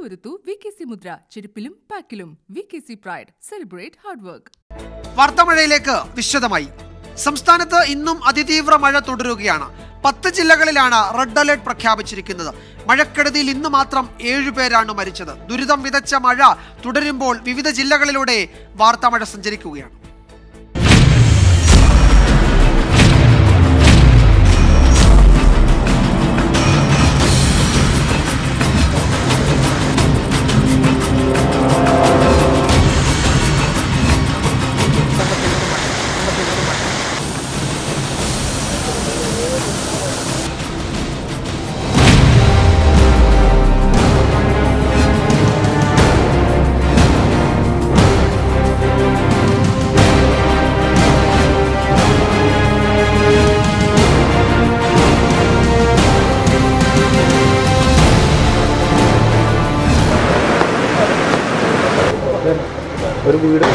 ഉറുത്തു V K C മുദ്ര ചെരുപ്പിലും പാക്കിലും V K C pride celebrate hard work വാർത്താമഴയിലേക്ക് വിശദമായി സംസ്ഥാനത്ത് ഇന്നും അതിതീവ്ര മഴ തുടരുകയാണ് പത്ത് ജില്ലകളിലാണ് റെഡ് അലേർട്ട് പ്രഖ്യാപിച്ചിരിക്കുന്നത് മഴക്കെടുതിയിൽ ഇന്ന് മാത്രം ഏഴുപേരാണ് മരിച്ചത് ദുരിതം വിതച്ച മഴ തുടരുമ്പോൾ വിവിധ ജില്ലകളിലൂടെ വാർത്താമഴ സഞ്ചരിക്കുകയാണ് ഒരു വീട്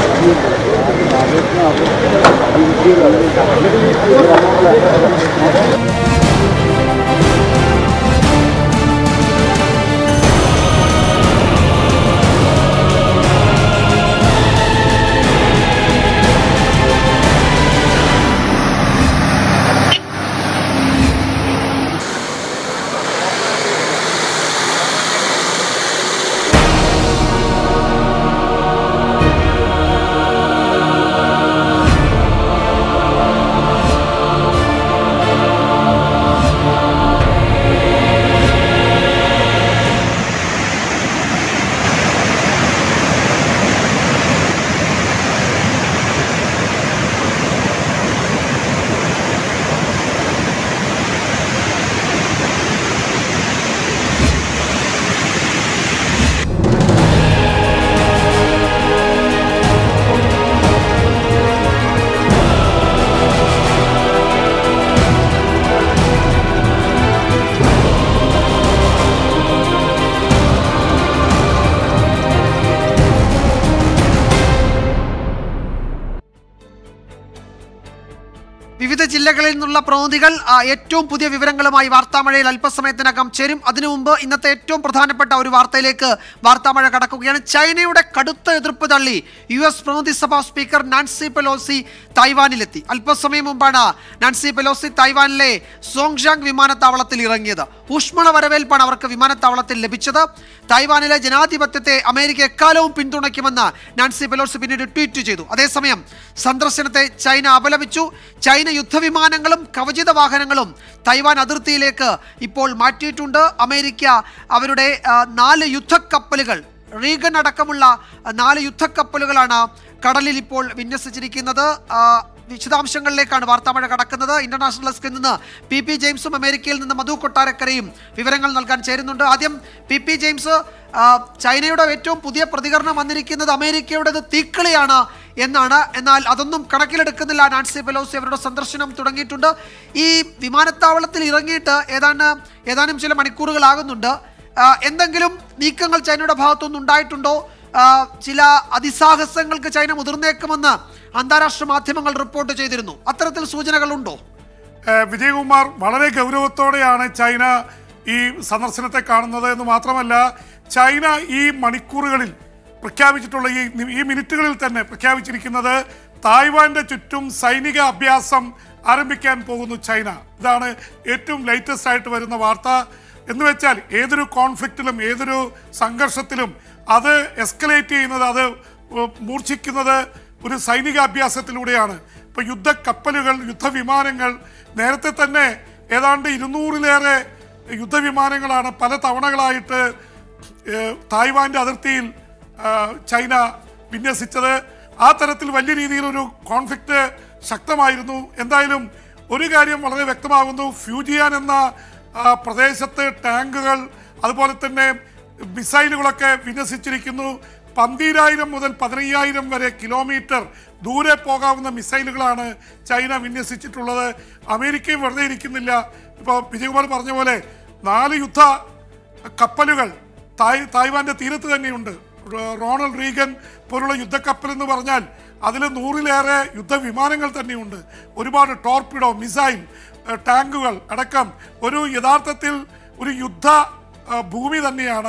വിവിധ ജില്ലകളിൽ നിന്നുള്ള പ്രതിനിധികൾ ആ, ഏറ്റവും പുതിയ വിവരങ്ങളുമായി വാർത്താമഴയിൽ അല്പസമയത്തിനകം ചേരും അതിനു മുമ്പ് ഇന്നത്തെ ഏറ്റവും പ്രധാനപ്പെട്ട ഒരു വാർത്തയിലേക്ക് വാർത്താമഴ കടക്കുകയാണ് ചൈനയുടെ കടുത്ത എതിർപ്പ് തള്ളി യു എസ് പ്രതിനിധി സഭാ സ്പീക്കർ നാൻസി പെലോസി തായ്വാനിലെത്തി അല്പസമയം മുമ്പാണ് നാൻസി പെലോസി തായ്വാനിലെ സോങ്ഷാങ് വിമാനത്താവളത്തിൽ ഇറങ്ങിയത് ഊഷ്മള വരവേൽപ്പാണ് അവർക്ക് വിമാനത്താവളത്തിൽ ലഭിച്ചത് തായ്വാനിലെ ജനാധിപത്യത്തെ അമേരിക്ക എക്കാലവും പിന്തുണയ്ക്കുമെന്ന് നാൻസി പെലോസി പിന്നീട് ട്വീറ്റ് ചെയ്തു അതേസമയം സന്ദർശനത്തെ ചൈന അപലപിച്ചു ചൈന യുദ്ധവിമാനങ്ങളും കവചിത വാഹനങ്ങളും തൈവാൻ അതിർത്തിയിലേക്ക് ഇപ്പോൾ മാറ്റിയിട്ടുണ്ട് അമേരിക്ക അവരുടെ ആ, നാല് യുദ്ധക്കപ്പലുകൾ റീഗൻ അടക്കമുള്ള ആ, നാല് യുദ്ധക്കപ്പലുകളാണ് കടലിൽ ഇപ്പോൾ വിന്യസിച്ചിരിക്കുന്നത് ആ, വിശദാംശങ്ങളിലേക്കാണ് വാർത്താമഴ കടക്കുന്നത് ഇന്റർനാഷണൽ ഡെസ്കിൽ നിന്ന് പി പി ജെയിംസും അമേരിക്കയിൽ നിന്ന് മധു കൊട്ടാരക്കരയും വിവരങ്ങൾ നൽകാൻ ചേരുന്നുണ്ട് ആദ്യം പി പി ജെയിംസ് ആ, ചൈനയുടെ ഏറ്റവും പുതിയ പ്രതികരണം വന്നിരിക്കുന്നത് അമേരിക്കയുടേത് തീക്കളിയാണ് എന്നാണ് എന്നാൽ അതൊന്നും കണക്കിലെടുക്കുന്നില്ല നാൻസി പെലോസി അവരുടെ സന്ദർശനം തുടങ്ങിയിട്ടുണ്ട് ഈ വിമാനത്താവളത്തിൽ ഇറങ്ങിയിട്ട് ഏതാണ്ട് ഏതാനും ചില മണിക്കൂറുകളാകുന്നുണ്ട് ആ, എന്തെങ്കിലും നീക്കങ്ങൾ ചൈനയുടെ ഭാഗത്തുനിന്ന് ഉണ്ടായിട്ടുണ്ടോ ആ, ചില അതിസാഹസങ്ങൾക്ക് ചൈന മുതിർന്നേക്കുമെന്ന് അന്താരാഷ്ട്ര മാധ്യമങ്ങൾ റിപ്പോർട്ട് ചെയ്തിരുന്നു അത്തരത്തിൽ സൂചനകളുണ്ടോ ഏഹ് വിജയകുമാർ വളരെ ഗൗരവത്തോടെയാണ് ചൈന ഈ സന്ദർശനത്തെ കാണുന്നത് എന്ന് മാത്രമല്ല ചൈന ഈ മണിക്കൂറുകളിൽ പ്രഖ്യാപിച്ചിട്ടുള്ള ഈ ഈ മിനിറ്റുകളിൽ തന്നെ പ്രഖ്യാപിച്ചിരിക്കുന്നത് തായ്വാന്റെ ചുറ്റും സൈനിക അഭ്യാസം ആരംഭിക്കാൻ പോകുന്നു ചൈന ഇതാണ് ഏറ്റവും ലേറ്റസ്റ്റ് ആയിട്ട് വരുന്ന വാർത്ത എന്ന് വെച്ചാൽ ഏതൊരു കോൺഫ്ലിക്റ്റിലും ഏതൊരു സംഘർഷത്തിലും അത് എസ്കലേറ്റ് ചെയ്യുന്നത് അത് ഉം, മൂർച്ഛിക്കുന്നത് ഒരു സൈനിക അഭ്യാസത്തിലൂടെയാണ് ഇപ്പൊ യുദ്ധ കപ്പലുകൾ യുദ്ധവിമാനങ്ങൾ നേരത്തെ തന്നെ ഏതാണ്ട് ഇരുന്നൂറിലേറെ യുദ്ധവിമാനങ്ങളാണ് പല തവണകളായിട്ട് ഏഹ്, തായ്വാന്റെ അതിർത്തിയിൽ ആ, ചൈന വിന്യസിച്ചത് ആ തരത്തിൽ വലിയ രീതിയിലൊരു കോൺഫ്ലിക്റ്റ് ശക്തമായിരുന്നു എന്തായാലും ഒരു കാര്യം വളരെ വ്യക്തമാകുന്നു ഫ്യൂജിയാൻ എന്ന ആ, പ്രദേശത്ത് ടാങ്കുകൾ അതുപോലെ തന്നെ മിസൈലുകളൊക്കെ വിന്യസിച്ചിരിക്കുന്നു പന്തീരായിരം മുതൽ പതിനയ്യായിരം വരെ കിലോമീറ്റർ ദൂരെ പോകാവുന്ന മിസൈലുകളാണ് ചൈന വിന്യസിച്ചിട്ടുള്ളത് അമേരിക്കയും വെറുതെ ഇരിക്കുന്നില്ല ഇപ്പോൾ വിജയകുമാർ പറഞ്ഞ പോലെ നാല് യുദ്ധ കപ്പലുകൾ തായ് തായ്വാന്റെ തീരത്ത് തന്നെയുണ്ട് റോ- റോണൾഡ് റീഗൻ പോലുള്ള യുദ്ധക്കപ്പൽ എന്ന് പറഞ്ഞാൽ അതിൽ നൂറിലേറെ യുദ്ധവിമാനങ്ങൾ തന്നെയുണ്ട് ഒരുപാട് ടോർപിഡോ മിസൈൽ ഏഹ്, ടാങ്കുകൾ അടക്കം ഒരു യഥാർത്ഥത്തിൽ ഒരു യുദ്ധ ആ, ഭൂമി തന്നെയാണ്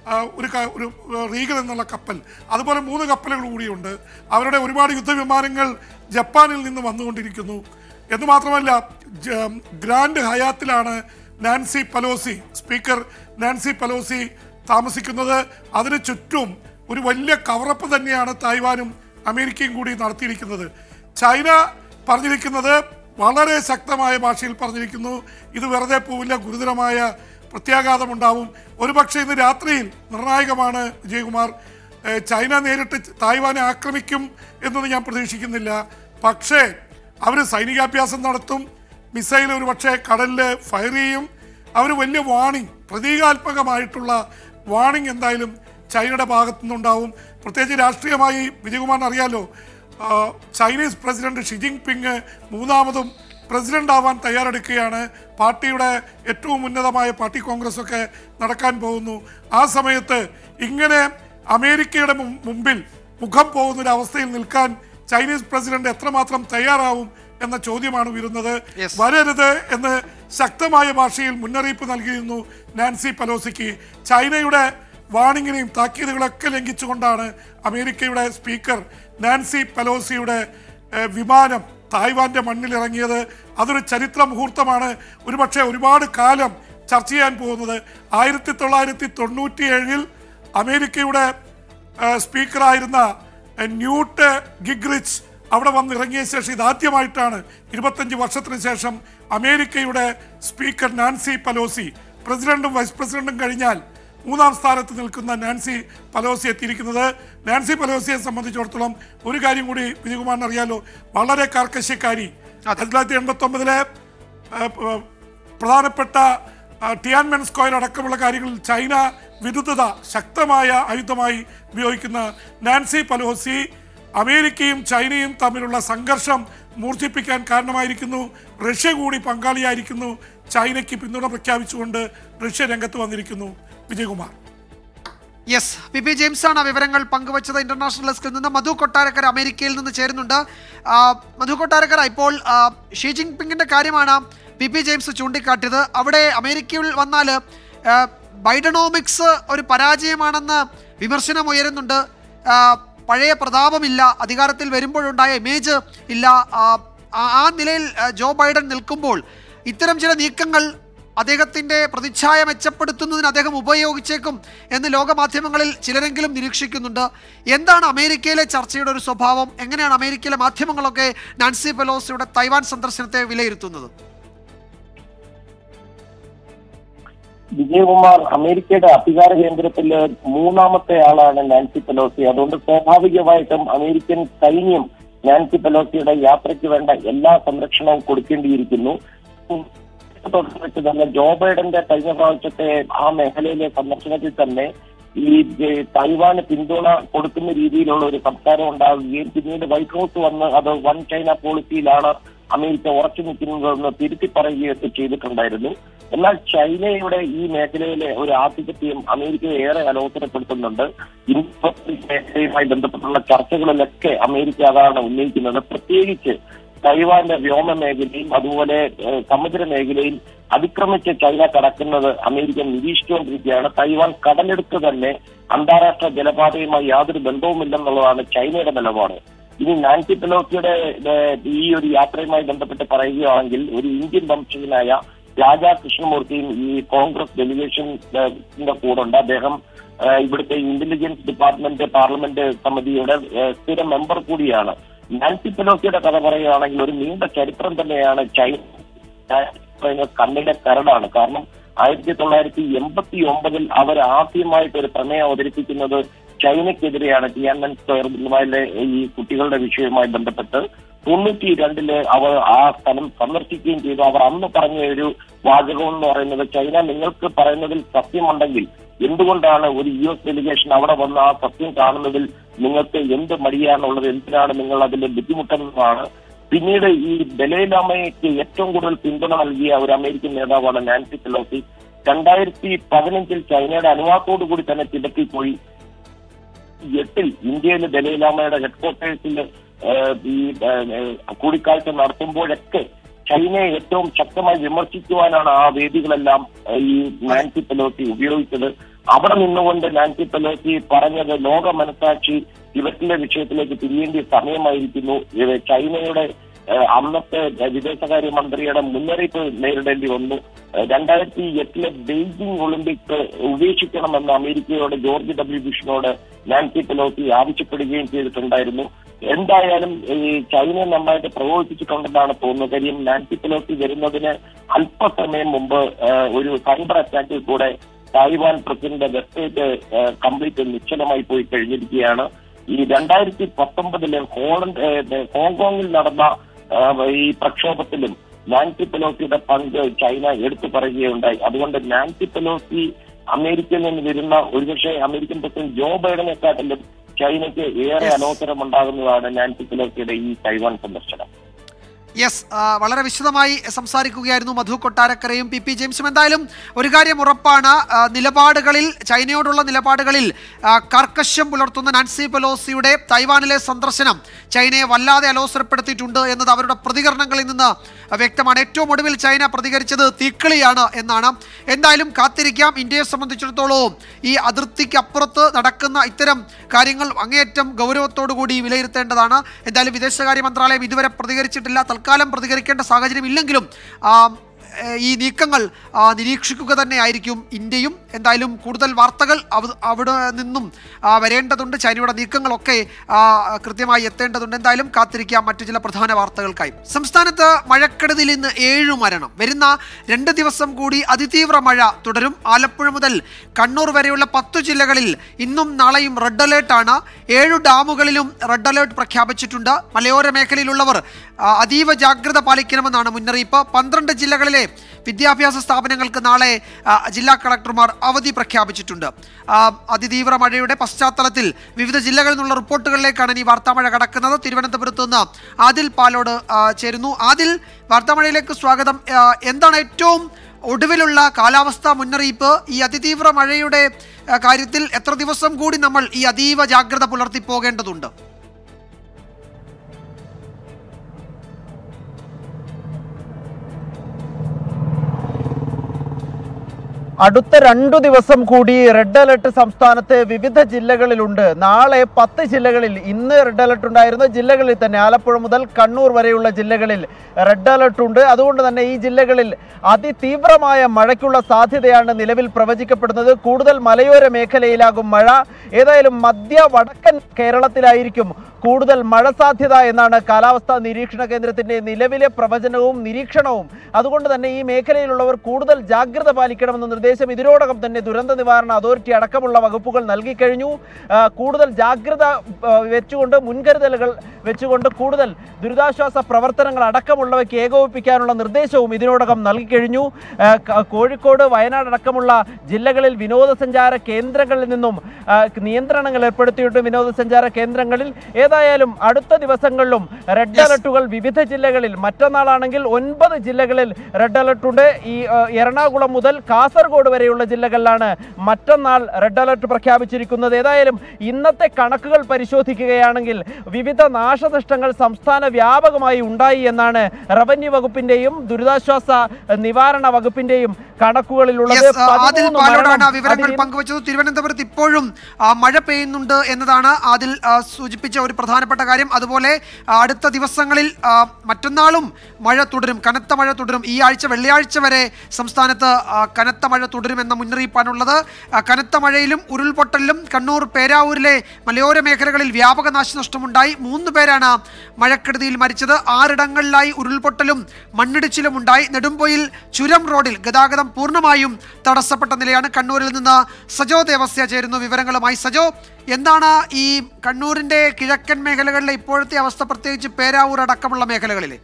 ആ, ഒരു ക- ഒരു റീഗൽ എന്നുള്ള കപ്പൽ അതുപോലെ മൂന്ന് കപ്പലുകൾ കൂടിയുണ്ട് അവരുടെ ഒരുപാട് യുദ്ധവിമാനങ്ങൾ ജപ്പാനിൽ നിന്ന് വന്നുകൊണ്ടിരിക്കുന്നു എന്ന് മാത്രമല്ല ജ- ഗ്രാൻഡ് ഹയാത്തിലാണ് Nancy Pelosi speaker Nancy Pelosi താമസിക്കുന്നത് അതിന് ചുറ്റും ഒരു വലിയ കവറപ്പ് തന്നെയാണ് തായ്വാനും അമേരിക്കയും കൂടി നടത്തിയിരിക്കുന്നത് ചൈന പറഞ്ഞിരിക്കുന്നത് വളരെ ശക്തമായ ഭാഷയിൽ പറഞ്ഞിരിക്കുന്നു ഇത് വെറുതെ പോവില്ല ഗുരുതരമായ പ്രത്യാഘാതമുണ്ടാവും ഒരുപക്ഷെ ഇന്ന് രാത്രിയിൽ നിർണായകമാണ് വിജയകുമാർ ഏഹ് ചൈന നേരിട്ട് തായ്വാനെ ആക്രമിക്കും എന്നൊന്നും ഞാൻ പ്രതീക്ഷിക്കുന്നില്ല പക്ഷേ അവർ സൈനികാഭ്യാസം നടത്തും മിസൈൽ ഒരു പക്ഷേ കടലിൽ ഫയർ ചെയ്യും അവർ വലിയ വാണിംഗ് പ്രതീകാത്മകമായിട്ടുള്ള വാണിംഗ് എന്തായാലും ചൈനയുടെ ഭാഗത്തു നിന്നുണ്ടാവും പ്രത്യേകിച്ച് രാഷ്ട്രീയമായി വിജയകുമാറിന് അറിയാലോ ആ, Chinese president Xi Jinping മൂന്നാമതും പ്രസിഡന്റ് ആവാൻ തയ്യാറെടുക്കുകയാണ് പാർട്ടിയുടെ ഏറ്റവും ഉന്നതമായ പാർട്ടി കോൺഗ്രസ് ഒക്കെ നടക്കാൻ പോകുന്നു ആ സമയത്ത് ഇങ്ങനെ അമേരിക്കയുടെ മു- മുമ്പിൽ മുഖം പോകുന്ന ഒരു അവസ്ഥയിൽ നിൽക്കാൻ ചൈനീസ് പ്രസിഡന്റ് എത്രമാത്രം തയ്യാറാവും എന്ന ചോദ്യമാണ് വരുന്നത് Yes. വരരുത് എന്ന് ശക്തമായ ഭാഷയിൽ മുന്നറിയിപ്പ് നൽകിയിരുന്നു നാൻസി പലോസിക്ക് ചൈനയുടെ വാണിങ്ങിനെയും താക്കീതുകളൊക്കെ ലംഘിച്ചുകൊണ്ടാണ് അമേരിക്കയുടെ സ്പീക്കർ നാൻസി പലോസിയുടെ ഏഹ്, വിമാനം തായ്വാന്റെ മണ്ണിൽ ഇറങ്ങിയത് അതൊരു ചരിത്ര മുഹൂർത്തമാണ് ഒരുപക്ഷെ ഒരുപാട് കാലം ചർച്ച ചെയ്യാൻ പോകുന്നത് ആയിരത്തി തൊള്ളായിരത്തി തൊണ്ണൂറ്റിയേഴിൽ അമേരിക്കയുടെ ഏഹ്, സ്പീക്കറായിരുന്ന ഏഹ്, ന്യൂട്ട് ഗിഗ്രിച്ച് അവിടെ വന്നിറങ്ങിയ ശേഷം ഇതാദ്യമായിട്ടാണ് ഇരുപത്തഞ്ച് വർഷത്തിന് ശേഷം അമേരിക്കയുടെ സ്പീക്കർ നാൻസി പലോസി പ്രസിഡന്റും വൈസ് പ്രസിഡന്റും കഴിഞ്ഞാൽ മൂന്നാം സ്ഥാനത്ത് നിൽക്കുന്ന നാൻസി പലോസി എത്തിയിരിക്കുന്നത് നാൻസി പലോസിയെ സംബന്ധിച്ചിടത്തോളം ഒരു കാര്യം കൂടി വിജയകുമാറിന് അറിയാലോ വളരെ കാർക്കശ്യക്കാരി ആയിരത്തി തൊള്ളായിരത്തി എൺപത്തി ഒമ്പതിലെ പ്രധാനപ്പെട്ട ആ, ടിയാൻമെൻ സ്ക്വയർ അടക്കമുള്ള കാര്യങ്ങളിൽ ചൈന വിരുദ്ധത ശക്തമായ ആയുധമായി ഉപയോഗിക്കുന്ന നാൻസി പലോസി അമേരിക്കയും ചൈനയും തമ്മിലുള്ള സംഘർഷം മൂർച്ഛിപ്പിക്കാൻ കാരണമായിരിക്കുന്നു റഷ്യ കൂടി പങ്കാളിയായിരിക്കുന്നു ചൈനയ്ക്ക് പിന്തുണ പ്രഖ്യാപിച്ചുകൊണ്ട് റഷ്യ രംഗത്ത് വന്നിരിക്കുന്നു Vijayakumar yes P P James ആണ് ആ വിവരങ്ങൾ പങ്കുവച്ചത് ഇന്റർനാഷണൽ ഡെസ്കിൽ നിന്ന് മധു കൊട്ടാരക്കര അമേരിക്കയിൽ നിന്ന് ചേരുന്നുണ്ട് ആ, മധു കൊട്ടാരക്കര ഇപ്പോൾ ആ, ഷീ ജിങ് പിങ്ങിന്റെ കാര്യമാണ് പി പി ജെയിംസ് ചൂണ്ടിക്കാട്ടിയത് അവിടെ അമേരിക്കയിൽ വന്നാൽ ബൈഡനോമിക്സ് ഒരു പരാജയമാണെന്ന് വിമർശനം ഉയരുന്നുണ്ട് ആ, പഴയ പ്രതാപമില്ല അധികാരത്തിൽ വരുമ്പോഴുണ്ടായ ഇമേജ് ഇല്ല ആ, ആ- ആ നിലയിൽ ആ, ജോ ബൈഡൻ നിൽക്കുമ്പോൾ ഇത്തരം ചില നീക്കങ്ങൾ അദ്ദേഹത്തിന്റെ പ്രതിച്ഛായ മെച്ചപ്പെടുത്തുന്നതിന് അദ്ദേഹം ഉപയോഗിച്ചേക്കും എന്ന് ലോകമാധ്യമങ്ങളിൽ ചിലരെങ്കിലും നിരീക്ഷിക്കുന്നുണ്ട് എന്താണ് അമേരിക്കയിലെ ചർച്ചയുടെ ഒരു സ്വഭാവം എങ്ങനെയാണ് അമേരിക്കയിലെ മാധ്യമങ്ങളൊക്കെ നാൻസി പെലോസിയുടെ തൈവാൻ സന്ദർശനത്തെ വിലയിരുത്തുന്നത് വിജയകുമാർ അമേരിക്കയുടെ അധികാര കേന്ദ്രത്തില് മൂന്നാമത്തെ ആളാണ് നാൻസി പെലോസി അതുകൊണ്ട് സ്വാഭാവികമായിട്ടും അമേരിക്കൻ സൈന്യം നാൻസി പെലോസിയുടെ യാത്രയ്ക്ക് വേണ്ട എല്ലാ സംരക്ഷണവും കൊടുക്കേണ്ടിയിരിക്കുന്നു തൊട്ട് വെച്ച് തന്നെ ജോ ബൈഡന്റെ കഴിഞ്ഞ പ്രാവശ്യത്തെ ആ മേഖലയിലെ സന്ദർശനത്തിൽ തന്നെ ഈ ഏ, തായ്വാന് പിന്തുണ കൊടുക്കുന്ന രീതിയിലുള്ള ഒരു സംസ്കാരം ഉണ്ടാവുകയും പിന്നീട് വൈറ്റ് ഹൗസ് വന്ന് അത് വൺ ചൈന പോളിസിയിലാണ് അമേരിക്ക ഉറച്ചു നിൽക്കുന്നതെന്ന് തിരുത്തി പറയുകയൊക്കെ ചെയ്തിട്ടുണ്ടായിരുന്നു എന്നാൽ ചൈനയുടെ ഈ മേഖലയിലെ ഒരു ആധിപത്യം അമേരിക്കയെ ഏറെ അലോസരപ്പെടുത്തുന്നുണ്ട് ഇന്ത്യ മേഖലയുമായി ബന്ധപ്പെട്ടുള്ള ചർച്ചകളിലൊക്കെ അമേരിക്ക അതാണ് ഉന്നയിക്കുന്നത് പ്രത്യേകിച്ച് തൈവാന്റെ വ്യോമ മേഖലയും അതുപോലെ ഏഹ്, സമുദ്ര മേഖലയും അതിക്രമിച്ച് ചൈന കടക്കുന്നത് അമേരിക്ക നിരീക്ഷിച്ചുകൊണ്ടിരിക്കുകയാണ് തൈവാൻ കടലെടുത്ത് തന്നെ അന്താരാഷ്ട്ര ജലപാതയുമായി യാതൊരു ബന്ധവുമില്ലെന്നുള്ളതാണ് ചൈനയുടെ നിലപാട് ഇനി നാൻസി പെലോസിയുടെ ഏഹ്, ഈ ഒരു യാത്രയുമായി ബന്ധപ്പെട്ട് പറയുകയാണെങ്കിൽ ഒരു ഇന്ത്യൻ വംശജനായ രാജാ കൃഷ്ണമൂർത്തിയും ഈ കോൺഗ്രസ് ഡെലിഗേഷന്റെ കൂടെ ഉണ്ട് അദ്ദേഹം ഏഹ്, ഇവിടുത്തെ ഇന്റലിജൻസ് ഡിപ്പാർട്ട്മെന്റ് പാർലമെന്റ് സമിതിയുടെ ഏഹ്, സ്ഥിര മെമ്പർ കൂടിയാണ് നാൻസി പെലോസിയുടെ കഥ പറയുകയാണെങ്കിൽ ഒരു നീണ്ട ചരിത്രം തന്നെയാണ് ചൈന പറയുന്നത് കണ്ണിന്റെ കരടാണ് കാരണം ആയിരത്തി തൊള്ളായിരത്തി എൺപത്തി ഒമ്പതിൽ അവർ ആദ്യമായിട്ട് ഒരു പ്രമേയം അവതരിപ്പിക്കുന്നത് ചൈനയ്ക്കെതിരെയാണ് ടിയാൻമൻ സ്ക്വയറിലെ ഈ കുട്ടികളുടെ വിഷയവുമായി ബന്ധപ്പെട്ട് തൊണ്ണൂറ്റി രണ്ടില് അവർ ആ സ്ഥലം സന്ദർശിക്കുകയും ചെയ്തു അവർ അന്ന് പറഞ്ഞ ഒരു വാചകം എന്ന് പറയുന്നത് ചൈന നിങ്ങൾക്ക് പറയുന്നതിൽ സത്യമുണ്ടെങ്കിൽ എന്തുകൊണ്ടാണ് ഒരു യു എസ് ഡെലിഗേഷൻ അവിടെ വന്ന് ആ സത്യം കാണുന്നതിൽ നിങ്ങൾക്ക് എന്ത് മടിയാണുള്ളത് എന്തിനാണ് നിങ്ങൾ അതിൽ ബുദ്ധിമുട്ടുന്നതാണ് പിന്നീട് ഈ ദലൈലാമയ്ക്ക് ഏറ്റവും കൂടുതൽ പിന്തുണ നൽകിയ ഒരു അമേരിക്കൻ നേതാവാണ് നാൻസി പെലോസി രണ്ടായിരത്തി പതിനഞ്ചിൽ ചൈനയുടെ അനുവാദത്തോടു കൂടി തന്നെ തിബറ്റിൽ പോയി എട്ടിൽ ഇന്ത്യയിൽ ദലൈലാമയുടെ ഹെഡ്ക്വാർട്ടേഴ്സിൽ ഈ ഏഹ്, കൂടിക്കാഴ്ച നടത്തുമ്പോഴൊക്കെ ചൈനയെ ഏറ്റവും ശക്തമായി വിമർശിക്കുവാനാണ് ആ വേദികളെല്ലാം ഏഹ്, ഈ നാൻസി പെലോസി ഉപയോഗിച്ചത് അവിടെ നിന്നുകൊണ്ട് നാൻസി പെലോസി പറഞ്ഞത് ലോക മനസാക്ഷി ടിബറ്റിന്റെ വിഷയത്തിലേക്ക് തിരിയേണ്ട സമയമായിരിക്കുന്നു ഇത് ചൈനയുടെ ഏഹ്, അന്നത്തെ വിദേശകാര്യ മന്ത്രിയുടെ മുന്നറിയിപ്പ് നേരിടേണ്ടി വന്നു ഏഹ്, രണ്ടായിരത്തി എട്ടിലെ ബെയ്ജിംഗ് ഒളിമ്പിക്സ് ഉപേക്ഷിക്കണമെന്ന് അമേരിക്കയോട് ജോർജ് ഡബ്ല്യു ബുഷിനോട് നാൻസി പെലോസി ആവശ്യപ്പെടുകയും ചെയ്തിട്ടുണ്ടായിരുന്നു എന്തായാലും ഈ ചൈന നന്നായിട്ട് പ്രകോപിപ്പിച്ചിട്ടുണ്ടെന്നാണ് തോന്നുന്നത് കാര്യം നാൻസി പെലോസി വരുന്നതിന് അല്പസമയം മുമ്പ് ഏഹ്, ഒരു സൈബർ അറ്റാക്കിൽ കൂടെ തായ്വാൻ പ്രസിഡന്റ് വെബ്സൈറ്റ് കംപ്ലീറ്റ് നിശ്ചലമായി പോയി കഴിഞ്ഞിരിക്കുകയാണ് ഈ രണ്ടായിരത്തി പത്തൊമ്പതില് ഹോളണ്ട് ഏഹ്, ഹോങ്കോങ്ങിൽ നടന്ന ഏഹ്, ഈ പ്രക്ഷോഭത്തിലും നാൻസി പെലോസിയുടെ പങ്ക് ചൈന എടുത്തു പറയുകയുണ്ടായി അതുകൊണ്ട് നാൻസി പെലോസി അമേരിക്കയിൽ നിന്ന് വരുന്ന ഒരുപക്ഷെ അമേരിക്കൻ പ്രസിഡന്റ് ജോ ബൈഡനെക്കാട്ടിലും ചൈനയ്ക്ക് ഏറെ അലോസരമുണ്ടാകുന്നതാണ് നാൻസി പെലോസിയുടെ ഈ തൈവാൻ സന്ദർശനം യെസ് ആ, വളരെ വിശദമായി സംസാരിക്കുകയായിരുന്നു മധു കൊട്ടാരക്കരയും പി പി ജെയിംസും എന്തായാലും ഒരു കാര്യം ഉറപ്പാണ് ആ, നിലപാടുകളിൽ ചൈനയോടുള്ള നിലപാടുകളിൽ ആ, കർക്കശം പുലർത്തുന്ന നാൻസി പെലോസിയുടെ തൈവാനിലെ സന്ദർശനം ചൈനയെ വല്ലാതെ അലോസരപ്പെടുത്തിയിട്ടുണ്ട് എന്നത് അവരുടെ പ്രതികരണങ്ങളിൽ നിന്ന് വ്യക്തമാണ് ഏറ്റവും ഒടുവിൽ ചൈന പ്രതികരിച്ചത് തീക്കിളിയാണ് എന്നാണ് എന്തായാലും കാത്തിരിക്കാം ഇന്ത്യയെ സംബന്ധിച്ചിടത്തോളം ഈ അതിർത്തിക്കപ്പുറത്ത് നടക്കുന്ന ഇത്തരം കാര്യങ്ങൾ അങ്ങേയറ്റം ഗൗരവത്തോടു കൂടി വിലയിരുത്തേണ്ടതാണ് എന്തായാലും വിദേശകാര്യ മന്ത്രാലയം ഇതുവരെ പ്രതികരിച്ചിട്ടില്ല തൽക്കാലം പ്രതികരിക്കേണ്ട സാഹചര്യം ഇല്ലെങ്കിലും ആ, ഏഹ്, ഈ നീക്കങ്ങൾ ആ, നിരീക്ഷിക്കുക തന്നെ ആയിരിക്കും ഇന്ത്യയും എന്തായാലും കൂടുതൽ വാർത്തകൾ അവ- അവിടെ നിന്നും ആ, വരേണ്ടതുണ്ട് ചൈനയുടെ നീക്കങ്ങളൊക്കെ ആ, കൃത്യമായി എത്തേണ്ടതുണ്ട് എന്തായാലും കാത്തിരിക്കാം മറ്റു ചില പ്രധാന വാർത്തകൾക്കായി സംസ്ഥാനത്ത് മഴക്കെടുതിയിൽ ഇന്ന് ഏഴു മരണം വരുന്ന രണ്ട് ദിവസം കൂടി അതിതീവ്ര മഴ തുടരും ആലപ്പുഴ മുതൽ കണ്ണൂർ വരെയുള്ള പത്തു ജില്ലകളിൽ ഇന്നും നാളെയും റെഡ് അലേർട്ടാണ് ഏഴു ഡാമുകളിലും റെഡ് അലേർട്ട് പ്രഖ്യാപിച്ചിട്ടുണ്ട് മലയോര മേഖലയിലുള്ളവർ ആ, അതീവ ജാഗ്രത പാലിക്കണമെന്നാണ് മുന്നറിയിപ്പ് പന്ത്രണ്ട് ജില്ലകളിലെ വിദ്യാഭ്യാസ സ്ഥാപനങ്ങൾക്ക് നാളെ ആ, ജില്ലാ കളക്ടർമാർ അവധി പ്രഖ്യാപിച്ചിട്ടുണ്ട് ആ, അതിതീവ്ര മഴയുടെ പശ്ചാത്തലത്തിൽ വിവിധ ജില്ലകളിൽ നിന്നുള്ള റിപ്പോർട്ടുകളിലേക്കാണ് ഇനി വാർത്താമഴ കടക്കുന്നത് തിരുവനന്തപുരത്ത് നിന്ന് ആദിൽ പാലോട് ആ, ചേരുന്നു ആദിൽ വാർത്താമഴയിലേക്ക് സ്വാഗതം ആ, എന്താണ് ഏറ്റവും ഒടുവിലുള്ള കാലാവസ്ഥാ മുന്നറിയിപ്പ് ഈ അതിതീവ്ര മഴയുടെ ആ, കാര്യത്തിൽ എത്ര ദിവസം കൂടി നമ്മൾ ഈ അതീവ ജാഗ്രത പുലർത്തി പോകേണ്ടതുണ്ട് അടുത്ത രണ്ടു ദിവസം കൂടി റെഡ് അലർട്ട് സംസ്ഥാനത്ത് വിവിധ ജില്ലകളിലുണ്ട് നാളെ പത്ത് ജില്ലകളിൽ ഇന്ന് റെഡ് അലർട്ട് ഉണ്ടായിരുന്ന ജില്ലകളിൽ തന്നെ ആലപ്പുഴ മുതൽ കണ്ണൂർ വരെയുള്ള ജില്ലകളിൽ റെഡ് അലർട്ട് ഉണ്ട് അതുകൊണ്ട് തന്നെ ഈ ജില്ലകളിൽ അതിതീവ്രമായ മഴയ്ക്കുള്ള സാധ്യതയാണ് നിലവിൽ പ്രവചിക്കപ്പെടുന്നത് കൂടുതൽ മലയോര മേഖലയിലാകും മഴ ഏതായാലും മധ്യ വടക്കൻ കേരളത്തിലായിരിക്കും കൂടുതൽ മഴ സാധ്യത എന്നാണ് കാലാവസ്ഥാ നിരീക്ഷണ കേന്ദ്രത്തിന്റെ നിലവിലെ പ്രവചനവും നിരീക്ഷണവും അതുകൊണ്ട് തന്നെ ഈ മേഖലയിലുള്ളവർ കൂടുതൽ ജാഗ്രത പാലിക്കണമെന്ന നിർദ്ദേശം ഇതിനോടകം തന്നെ ദുരന്ത നിവാരണ അതോറിറ്റി അടക്കമുള്ള വകുപ്പുകൾ നൽകിക്കഴിഞ്ഞു ആ, കൂടുതൽ ജാഗ്രത ആ, വെച്ചുകൊണ്ട് മുൻകരുതലുകൾ വെച്ചുകൊണ്ട് കൂടുതൽ ദുരിതാശ്വാസ പ്രവർത്തനങ്ങൾ അടക്കമുള്ളവയ്ക്ക് ഏകോപിപ്പിക്കാനുള്ള നിർദ്ദേശവും ഇതിനോടകം നൽകിക്കഴിഞ്ഞു ആ, ക- കോഴിക്കോട് വയനാട് അടക്കമുള്ള ജില്ലകളിൽ വിനോദസഞ്ചാര കേന്ദ്രങ്ങളിൽ നിന്നും ആ, നിയന്ത്രണങ്ങൾ ഏർപ്പെടുത്തിയിട്ട് വിനോദസഞ്ചാര കേന്ദ്രങ്ങളിൽ ഏതായാലും അടുത്ത ദിവസങ്ങളിലും റെഡ് അലർട്ടുകൾ വിവിധ ജില്ലകളിൽ മറ്റന്നാളാണെങ്കിൽ ഒൻപത് ജില്ലകളിൽ റെഡ് അലർട്ട് ഉണ്ട് ഈ ആ, എറണാകുളം മുതൽ കാസർഗോഡ് വരെയുള്ള ജില്ലകളിലാണ് മറ്റന്നാൾ റെഡ് അലർട്ട് പ്രഖ്യാപിച്ചിരിക്കുന്നത് ഏതായാലും ഇന്നത്തെ കണക്കുകൾ പരിശോധിക്കുകയാണെങ്കിൽ വിവിധ നാശനഷ്ടങ്ങൾ സംസ്ഥാന വ്യാപകമായി ഉണ്ടായി എന്നാണ് റവന്യൂ വകുപ്പിന്റെയും ദുരിതാശ്വാസ നിവാരണ വകുപ്പിന്റെയും കണക്കുകളിലുള്ളത് Yes, ആ, ആദിൽ പതിമൂന്ന് പാലോടാണ് ആ മരണം. വിവരങ്ങൾ അതിൽ പങ്കുവച്ചത് തിരുവനന്തപുരത്ത് ഇപ്പോഴും ആ, മഴ പെയ്യുന്നുണ്ട് എന്നതാണ് അതിൽ ആ, സൂചിപ്പിച്ച ഒരു പ്രധാനപ്പെട്ട കാര്യം അതുപോലെ ആ, അടുത്ത ദിവസങ്ങളിൽ ആ, മറ്റന്നാളും മഴ തുടരും കനത്ത മഴ തുടരും ഈ ആഴ്ച വെള്ളിയാഴ്ച വരെ സംസ്ഥാനത്ത് ആ, കനത്ത മഴ തുടരുമെന്ന മുന്നറിയിപ്പാണുള്ളത് ആ, കനത്ത മഴയിലും ഉരുൾപൊട്ടലിലും കണ്ണൂർ പേരാവൂരിലെ മലയോര മേഖലകളിൽ വ്യാപക നാശനഷ്ടമുണ്ടായി മൂന്ന് പേരാണ് മഴക്കെടുതിയിൽ മരിച്ചത് ആറിടങ്ങളിലായി ഉരുൾപൊട്ടലും മണ്ണിടിച്ചിലും ഉണ്ടായി നെടുമ്പൊയിൽ ചുരം റോഡിൽ ഗതാഗതം പൂർണ്ണമായും തടസ്സപ്പെട്ട നിലയാണ് കണ്ണൂരിൽ നിന്ന് സജോ ദേവസ്യ ചേരുന്നു വിവരങ്ങളുമായി സജോ എന്താണ് ഈ കണ്ണൂരിന്റെ കിഴക്കൻ മേഖലകളിലെ ഇപ്പോഴത്തെ അവസ്ഥ പ്രത്യേകിച്ച് പേരാവൂർ അടക്കമുള്ള മേഖലകളിലെ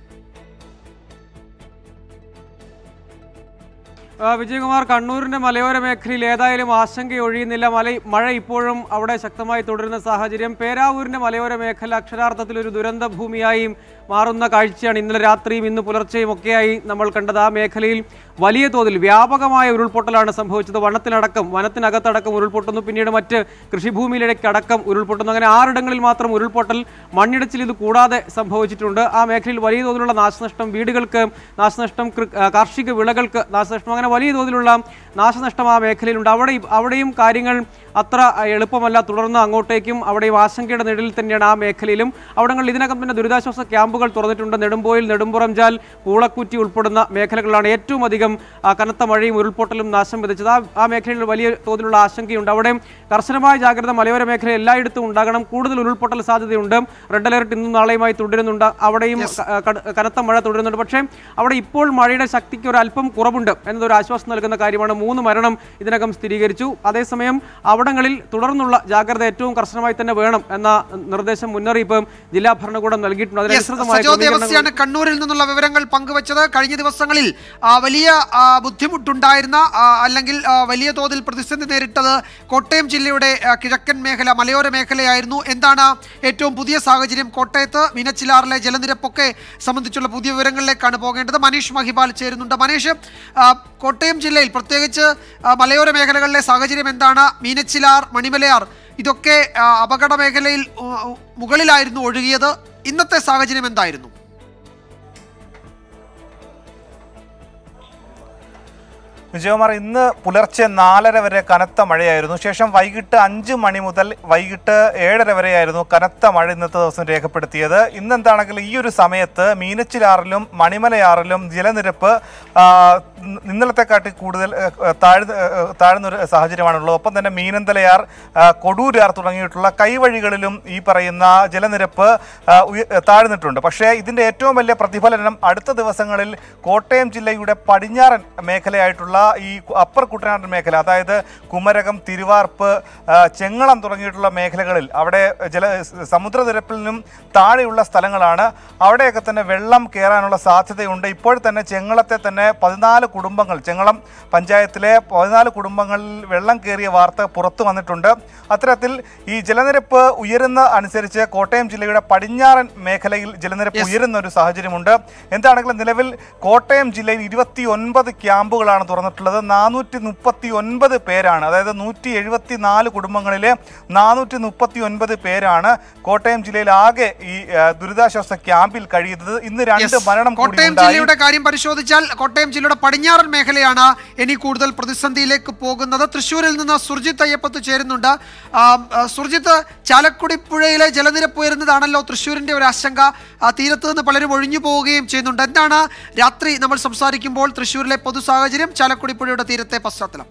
ആ, വിജയകുമാർ കണ്ണൂരിന്റെ മലയോര മേഖലയിൽ ഏതായാലും ആശങ്ക ഒഴിയുന്നില്ല മല മഴ ഇപ്പോഴും അവിടെ ശക്തമായി തുടരുന്ന സാഹചര്യം പേരാവൂരിന്റെ മലയോര മേഖല അക്ഷരാർത്ഥത്തിൽ ഒരു ദുരന്ത ഭൂമിയായി മാറുന്ന കാഴ്ചയാണ് ഇന്നലെ രാത്രിയും ഇന്ന് പുലർച്ചെയും ഒക്കെയായി നമ്മൾ കണ്ടത് ആ മേഖലയിൽ വലിയ തോതിൽ വ്യാപകമായ ഉരുൾപൊട്ടലാണ് സംഭവിച്ചത് വനത്തിനടക്കം വനത്തിനകത്തടക്കം ഉരുൾപൊട്ടുന്നു പിന്നീട് മറ്റ് കൃഷിഭൂമിയിലേക്ക് അടക്കം ഉരുൾപൊട്ടുന്നു അങ്ങനെ ആറിടങ്ങളിൽ മാത്രം ഉരുൾപൊട്ടൽ മണ്ണിടിച്ചിൽ ഇത് കൂടാതെ സംഭവിച്ചിട്ടുണ്ട് ആ മേഖലയിൽ വലിയ തോതിലുള്ള നാശനഷ്ടം വീടുകൾക്ക് നാശനഷ്ടം കൃ- ആ, കാർഷിക വിളകൾക്ക് നാശനഷ്ടം അങ്ങനെ വലിയ തോതിലുള്ള നാശനഷ്ടം ആ മേഖലയിലുണ്ട് അവിടെ അവിടെയും കാര്യങ്ങൾ അത്ര എളുപ്പമല്ല തുടർന്ന് അങ്ങോട്ടേക്കും അവിടെയും ആശങ്കയുടെ നിഴലിൽ തന്നെയാണ് ആ മേഖലയിലും അവിടങ്ങളിൽ ഇതിനകം തന്നെ ദുരിതാശ്വാസ ക്യാമ്പുകൾ തുറന്നിട്ടുണ്ട് നെടുമ്പോയിൽ നെടുമ്പുറംചാൽ പൂളക്കുറ്റി ഉൾപ്പെടുന്ന മേഖലകളിലാണ് ഏറ്റവും അധികം ആ, കനത്ത മഴയും ഉരുൾപൊട്ടലും നാശം വിതച്ചത് ആ ആ മേഖലയിൽ വലിയ തോതിലുള്ള ആശങ്കയുണ്ട് അവിടെ കർശനമായ ജാഗ്രത മലയോര മേഖല എല്ലായിടത്തും ഉണ്ടാകണം കൂടുതൽ ഉരുൾപൊട്ടൽ സാധ്യതയുണ്ട് റെഡ് അലർട്ട് ഇന്നും നാളെയുമായി തുടരുന്നുണ്ട് അവിടെയും ക- കട- കനത്ത മഴ തുടരുന്നുണ്ട് പക്ഷേ അവിടെ ഇപ്പോൾ മഴയുടെ ശക്തിക്ക് ഒരു അല്പം കുറവുണ്ട് എന്നതൊരു ആശ്വാസം നൽകുന്ന കാര്യമാണ് മൂന്ന് മരണം ഇതിനകം സ്ഥിരീകരിച്ചു അതേസമയം അവിടങ്ങളിൽ തുടർന്നുള്ള ജാഗ്രത ഏറ്റവും കർശനമായി തന്നെ വേണം എന്ന നിർദ്ദേശം മുന്നറിയിപ്പ് ജില്ലാ ഭരണകൂടം നൽകിയിട്ടുണ്ട് Yes, അതിനനുസൃതമായ സജോ ക്രമീകരണങ്ങൾ ദേവസ്യാണ് കണ്ണൂരിൽ നിന്നുള്ള വിവരങ്ങൾ പങ്കുവച്ചത് കഴിഞ്ഞ ദിവസങ്ങളിൽ ആ, വലിയ ആ, ബുദ്ധിമുട്ടുണ്ടായിരുന്ന ആ, അല്ലെങ്കിൽ ആ, വലിയ തോതിൽ പ്രതിസന്ധി നേരിട്ടത് കോട്ടയം ജില്ലയുടെ ആ, കിഴക്കൻ മേഖല മലയോര മേഖലയായിരുന്നു എന്താണ് ഏറ്റവും പുതിയ സാഹചര്യം കോട്ടയത്ത് മീനച്ചിലാറിലെ ജലനിരപ്പൊക്കെ സംബന്ധിച്ചുള്ള പുതിയ വിവരങ്ങളിലേക്കാണ് പോകേണ്ടത് മനീഷ് മഹിപാൽ ചേരുന്നുണ്ട് മനീഷ് ആ, കോട്ടയം ജില്ലയിൽ പ്രത്യേകിച്ച് ആ, മലയോര മേഖലകളിലെ സാഹചര്യം എന്താണ് മീനച്ചിലാർ മണിമലയാർ ഇതൊക്കെ ആ, അപകട മേഖലയിൽ ഉ, ഉ, മുകളിലായിരുന്നു ഒഴുകിയത് ഇന്നത്തെ സാഹചര്യം എന്തായിരുന്നു വിജയകുമാർ ഇന്ന് പുലർച്ചെ നാലര വരെ കനത്ത മഴയായിരുന്നു ശേഷം വൈകിട്ട് അഞ്ച് മണി മുതൽ വൈകിട്ട് ഏഴര വരെയായിരുന്നു കനത്ത മഴ ഇന്നത്തെ ദിവസം രേഖപ്പെടുത്തിയത് ഇന്നെന്താണെങ്കിൽ ഈ ഒരു സമയത്ത് മീനച്ചിലാറിലും മണിമലയാറിലും ജലനിരപ്പ് ആ, ഇന്ന് ഇന്നലത്തെക്കാട്ടി കൂടുതൽ ഏഹ്, താഴ്ന്ന ഏഹ്, താഴ്ന്ന ഒരു സാഹചര്യമാണുള്ളത് ഒപ്പം തന്നെ മീനന്തലയാർ ആ, കൊടൂരാർ തുടങ്ങിയിട്ടുള്ള കൈവഴികളിലും ഈ പറയുന്ന ജലനിരപ്പ് ആ, ഉയ- താഴ്ന്നിട്ടുണ്ട് പക്ഷേ ഇതിന്റെ ഏറ്റവും വലിയ പ്രതിഫലനം അടുത്ത ദിവസങ്ങളിൽ കോട്ടയം ജില്ലയുടെ പടിഞ്ഞാറൻ മേഖലയായിട്ടുള്ള ഈ അപ്പർ കുട്ടനാടൻ മേഖല അതായത് കുമരകം തിരുവാർപ്പ് ആ, ചെങ്ങളം തുടങ്ങിയിട്ടുള്ള മേഖലകളിൽ അവിടെ ജല സമുദ്രനിരപ്പിൽ നിന്നും താഴെയുള്ള സ്ഥലങ്ങളാണ് അവിടെയൊക്കെ തന്നെ വെള്ളം കയറാനുള്ള സാധ്യതയുണ്ട് ഇപ്പോൾ തന്നെ ചെങ്ങളത്തെ തന്നെ പതിനാല് കുടുംബങ്ങൾ ചെങ്ങളം പഞ്ചായത്തിലെ പതിനാല് കുടുംബങ്ങളിൽ വെള്ളം കയറിയ വാർത്ത പുറത്തു വന്നിട്ടുണ്ട് അത്തരത്തിൽ ഈ ജലനിരപ്പ് ഉയരുന്ന അനുസരിച്ച് കോട്ടയം ജില്ലയുടെ പടിഞ്ഞാറൻ മേഖലയിൽ ജലനിരപ്പ് ഉയരുന്ന ഒരു സാഹചര്യമുണ്ട് എന്താണെങ്കിലും നിലവിൽ കോട്ടയം ജില്ലയിൽ ഇരുപത്തി ഒൻപത് ക്യാമ്പുകളാണ് തുറന്നിട്ടുള്ളത് നാനൂറ്റി മുപ്പത്തി ഒൻപത് പേരാണ് അതായത് നൂറ്റി എഴുപത്തി നാല് കുടുംബങ്ങളിലെ നാനൂറ്റി മുപ്പത്തി ഒൻപത് പേരാണ് കോട്ടയം ജില്ലയിൽ ആകെ ഈ ആ, ദുരിതാശ്വാസ ക്യാമ്പിൽ കഴിയുന്നത് ഇന്ന് രണ്ട് Yes. മരണം കൂടി കോട്ടയം ഉണ്ടായി ജില്ലയുടെ കാര്യം പരിശോധിച്ചാൽ കോട്ടയം ജില്ലയുടെ പടിഞ്ഞാറൻ മേഖലയാണ് ഇനി കൂടുതൽ പ്രതിസന്ധിയിലേക്ക് പോകുന്നത് തൃശ്ശൂരിൽ നിന്ന് സുർജിത്ത് അയ്യപ്പത്ത് ചേരുന്നുണ്ട് ആ, ആ, സുർജിത്ത് ചാലക്കുടി പുഴയിലെ ജലനിരപ്പ് ഉയരുന്നതാണല്ലോ തൃശ്ശൂരിന്റെ ഒരു ആശങ്ക ആ, തീരത്ത് നിന്ന് പലരും ഒഴിഞ്ഞു പോവുകയും ചെയ്യുന്നുണ്ട് എന്താണ് രാത്രി നമ്മൾ സംസാരിക്കുമ്പോൾ തൃശ്ശൂരിലെ പൊതു സാഹചര്യം ചാലക്കുടി പുഴയുടെ തീരത്തെ പശ്ചാത്തലം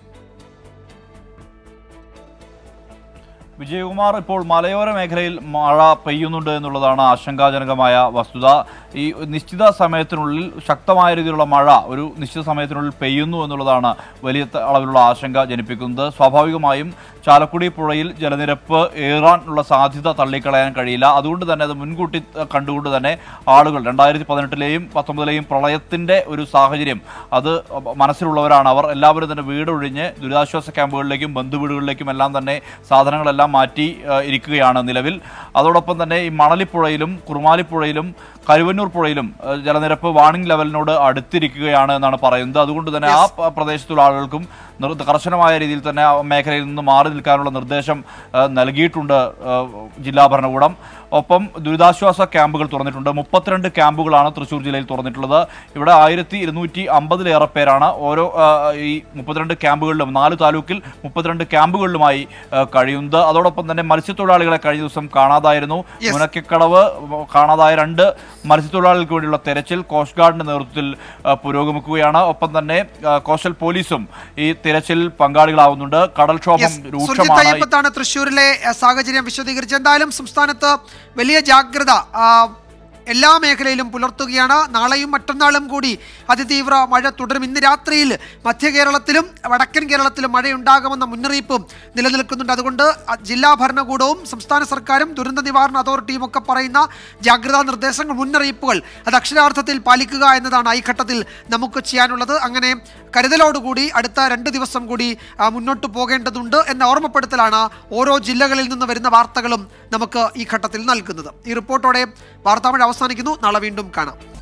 വിജയകുമാർ ഇപ്പോൾ മലയോര മേഖലയിൽ മഴ പെയ്യുന്നുണ്ട് എന്നുള്ളതാണ് ആശങ്കാജനകമായ വസ്തുത ഈ നിശ്ചിത സമയത്തിനുള്ളിൽ ശക്തമായ രീതിയിലുള്ള മഴ ഒരു നിശ്ചിത സമയത്തിനുള്ളിൽ പെയ്യുന്നു എന്നുള്ളതാണ് വലിയ ത- അളവിലുള്ള ആശങ്ക ജനിപ്പിക്കുന്നത് സ്വാഭാവികമായും ചാലക്കുടി പുഴയിൽ ജലനിരപ്പ് ഏറാനുള്ള സാധ്യത തള്ളിക്കളയാൻ കഴിയില്ല അതുകൊണ്ട് തന്നെ അത് മുൻകൂട്ടി അഹ്, കണ്ടുകൊണ്ട് തന്നെ ആളുകൾ രണ്ടായിരത്തി പതിനെട്ടിലെയും പത്തൊമ്പതിലെയും പ്രളയത്തിന്റെ ഒരു സാഹചര്യം അത് മനസ്സിലുള്ളവരാണ് അവർ എല്ലാവരും തന്നെ വീടൊഴിഞ്ഞ് ദുരിതാശ്വാസ ക്യാമ്പുകളിലേക്കും ബന്ധുവീടുകളിലേക്കും എല്ലാം തന്നെ സാധനങ്ങളെല്ലാം മാറ്റി അഹ്, ഇരിക്കുകയാണ് നിലവിൽ അതോടൊപ്പം തന്നെ ഈ മണലിപ്പുഴയിലും കുറുമാലിപ്പുഴയിലും കരുവന്നൂർ പുഴയിലും അഹ്, ജലനിരപ്പ് വാണിംഗ് ലെവലിനോട് അടുത്തിരിക്കുകയാണ് എന്നാണ് പറയുന്നത് അതുകൊണ്ട് തന്നെ ആ പ- പ്രദേശത്തുള്ള ആളുകൾക്കും നിർ- കർശനമായ രീതിയിൽ തന്നെ ആ മേഖലയിൽ നിന്ന് മാറി നിൽക്കാനുള്ള നിർദ്ദേശം അഹ്, നൽകിയിട്ടുണ്ട് അഹ്, ജില്ലാ ഭരണകൂടം ഒപ്പം ദുരിതാശ്വാസ ക്യാമ്പുകൾ തുറന്നിട്ടുണ്ട് മുപ്പത്തിരണ്ട് ക്യാമ്പുകളാണ് തൃശ്ശൂർ ജില്ലയിൽ തുറന്നിട്ടുള്ളത് ഇവിടെ ആയിരത്തി ഇരുന്നൂറ്റി അമ്പതിലേറെ പേരാണ് ഓരോ ആ, ഈ മുപ്പത്തിരണ്ട് ക്യാമ്പുകളിലും നാല് താലൂക്കിൽ മുപ്പത്തിരണ്ട് ക്യാമ്പുകളിലുമായി ആ, കഴിയുന്നത് അതോടൊപ്പം തന്നെ മത്സ്യത്തൊഴിലാളികളെ കഴിഞ്ഞ ദിവസം കാണാതായിരുന്നു Yes. മുനക്കക്കടവ് കാണാതായ രണ്ട് മത്സ്യത്തൊഴിലാളികൾക്ക് വേണ്ടിയുള്ള തെരച്ചിൽ കോസ്റ്റ് ഗാർഡിന്റെ നേതൃത്വത്തിൽ ആ, പുരോഗമിക്കുകയാണ് ഒപ്പം തന്നെ ആ, കോസ്റ്റൽ പോലീസും ഈ തിരച്ചിൽ പങ്കാളികളാവുന്നുണ്ട് കടൽക്ഷോഭം Yes. സുർജിത്ത് രൂക്ഷമാണ് അയ്യപ്പത്താണ് തൃശ്ശൂരിലെ അഹ്, സാഹചര്യം വിശദീകരിച്ചത് എന്തായാലും സംസ്ഥാനത്ത് വലിയ ജാഗ്രത ആ, എല്ലാ മേഖലയിലും പുലർത്തുകയാണ് നാളെയും മറ്റന്നാളും കൂടി അതിതീവ്ര മഴ തുടരും ഇന്ന് രാത്രിയിൽ മധ്യ കേരളത്തിലും വടക്കൻ കേരളത്തിലും മഴയുണ്ടാകുമെന്ന മുന്നറിയിപ്പും നിലനിൽക്കുന്നുണ്ട് അതുകൊണ്ട് അ- ജില്ലാ ഭരണകൂടവും സംസ്ഥാന സർക്കാരും ദുരന്ത നിവാരണ അതോറിറ്റിയും ഒക്കെ പറയുന്ന ജാഗ്രതാ നിർദ്ദേശങ്ങൾ മുന്നറിയിപ്പുകൾ അത് അക്ഷരാർത്ഥത്തിൽ പാലിക്കുക എന്നതാണ് ഈ ഘട്ടത്തിൽ നമുക്ക് ചെയ്യാനുള്ളത് അങ്ങനെ കരുതലോടുകൂടി അടുത്ത രണ്ട് ദിവസം കൂടി ആ, മുന്നോട്ട് പോകേണ്ടതുണ്ട് എന്ന ഓർമ്മപ്പെടുത്തലാണ് ഓരോ ജില്ലകളിൽ നിന്ന് വരുന്ന വാർത്തകളും നമുക്ക് ഈ ഘട്ടത്തിൽ നൽകുന്നത് ഈ റിപ്പോർട്ടോടെ വാർത്താമഴ അവസാനിക്കുന്നു നാളെ വീണ്ടും കാണാം